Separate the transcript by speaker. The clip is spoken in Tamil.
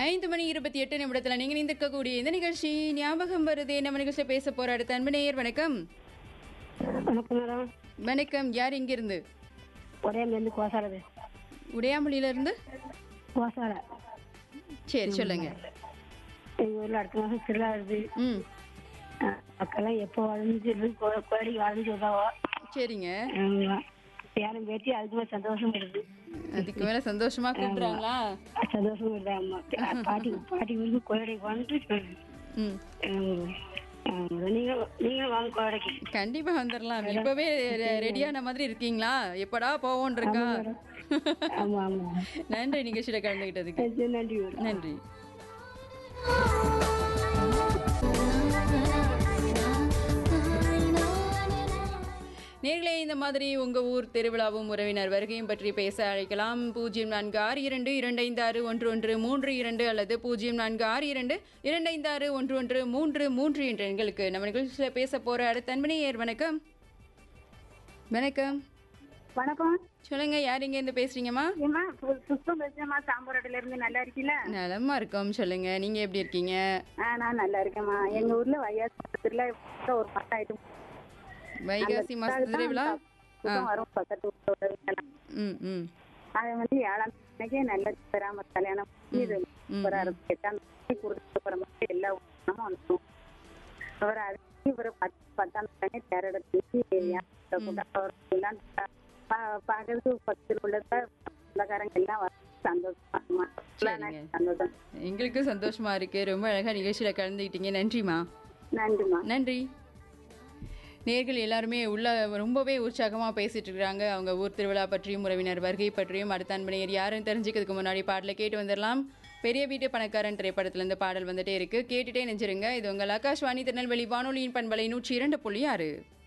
Speaker 1: ஐந்து மணி இருபத்தி எட்டு நிமிடத்தில் நீங்கள் நிந்திருக்கக்கூடிய இந்த நிகழ்ச்சி ஞாபகம் வருதே நம்ம நிகழ்ச்சியில் பேச போற அடுத்த அன்பு நேயர் வணக்கம்
Speaker 2: வணக்கம் மேடம்
Speaker 1: வணக்கம் யார் இங்கிருந்து
Speaker 2: உடையாமலேருந்து கோசாரது
Speaker 1: உடையாமொழியிலிருந்து
Speaker 2: கோசார
Speaker 1: சரி சொல்லுங்க
Speaker 2: எங்கள் ஊரில் அடுத்த மாதம் திருவிழா வருது
Speaker 1: ம்
Speaker 2: அஹ் மக்கள்லாம் எப்போ வாழ்ந்து கோடி வாழ்ந்து சொல்றாவோ
Speaker 1: சரிங்க
Speaker 2: ஆமா. பேரன் பேத்தி அதுக்கு மேலே சந்தோஷம் வருது
Speaker 1: அதுக்கு மேல சந்தோஷமா கூப்பிடுறாங்களா
Speaker 2: சந்தோஷம் வருது அம்மா பாட்டி பாட்டி ஊருக்கு கோயடை வந்து
Speaker 1: ம்
Speaker 2: நீங்க நீங்களும் வாங்க கோயடைக்கு
Speaker 1: கண்டிப்பா வந்துடலாம் இப்பவே ரெ- ரெடியான மாதிரி இருக்கீங்களா எப்படா போவோன் இருக்கா
Speaker 2: ஆமா ஆமா
Speaker 1: நன்றி நிகழ்ச்சியில கலந்துகிட்டதுக்கு
Speaker 2: சரி, நன்றி மேடம்
Speaker 1: நன்றி நேர்களே இந்த மாதிரி உங்க ஊர் திருவிழாவும் உறவினர் வருகையும் பற்றி பேச அழைக்கலாம் பூஜ்ஜியம் நான்கு ஆறு இரண்டு இரண்டு ஐந்து ஆறு ஒன்று ஒன்று மூன்று இரண்டு அல்லது பூஜ்ஜியம் நான்கு ஆறு இரண்டு இரண்டு ஐந்து ஆறு ஒன்று ஒன்று மூன்று மூன்று என்ற எண்களுக்கு நம்ம நிகழ்ச்சியில் பேச போற அடுத்த அன்பனையர் வணக்கம் வணக்கம்
Speaker 2: வணக்கம்
Speaker 1: சொல்லுங்க யார் இங்க இருந்து பேசுறீங்கம்மா
Speaker 2: ஏமா சுத்தம் பேசுமா சாம்பாரோட்டில இருந்து நல்லா இருக்கீங்களா
Speaker 1: நலமா இருக்கோம் சொல்லுங்க நீங்க எப்படி இருக்கீங்க
Speaker 2: ஆ நான் நல்லா இருக்கேன்மா எங்க ஊர்ல வையாசத்துல ஒரு பத்து ஆயிட்டு
Speaker 1: வைகாசி மாச திருவிழா
Speaker 2: சுத்தம் வரும் பக்கத்து ஊரோட எல்லாம்.
Speaker 1: ம் ம்
Speaker 2: அது வந்து ஏழாம் தேதிக்கே நல்ல பெறாம கல்யாணம் இது சூப்பரா இருக்கும் எட்டாம் தேதி கொடுத்து போற மாதிரி எல்லா ஊர்லமும் வந்துடும் அவர் அதுக்கு இவர் பத்து பத்தாம் தேதி தேரெடுத்து அவர் எல்லாம் பா- பார்க்கறதுக்கு பக்கத்தில் உள்ள சொந்தக்காரங்க எல்லாம் வர சந்தோஷமா
Speaker 1: சரிங்க.
Speaker 2: சந்தோஷம்
Speaker 1: எங்களுக்கு சந்தோஷமா இருக்கு ரொம்ப அழகா நிகழ்ச்சியில கலந்துக்கிட்டீங்க நன்றிமா
Speaker 2: நன்றிம்மா
Speaker 1: நன்றி நேர்கள் எல்லாருமே உள்ள ரொம்பவே உற்சாகமாக பேசிட்டு இருக்காங்க அவங்க ஊர் திருவிழா பற்றியும் உறவினர் வருகை பற்றியும் அடுத்த அன்பனையர் யாருன்னு தெரிஞ்சுக்கிறதுக்கு முன்னாடி பாடலை கேட்டு வந்துடலாம் பெரிய வீட்டு பணக்காரன் திரைப்படத்திலிருந்து பாடல் வந்துட்டே இருக்கு கேட்டுட்டே நெஞ்சிருங்க இது உங்கள் ஆகாஷ்வாணி திருநெல்வேலி வானொலியின் பண்பலை நூற்றி இரண்டு புள்ளி ஆறு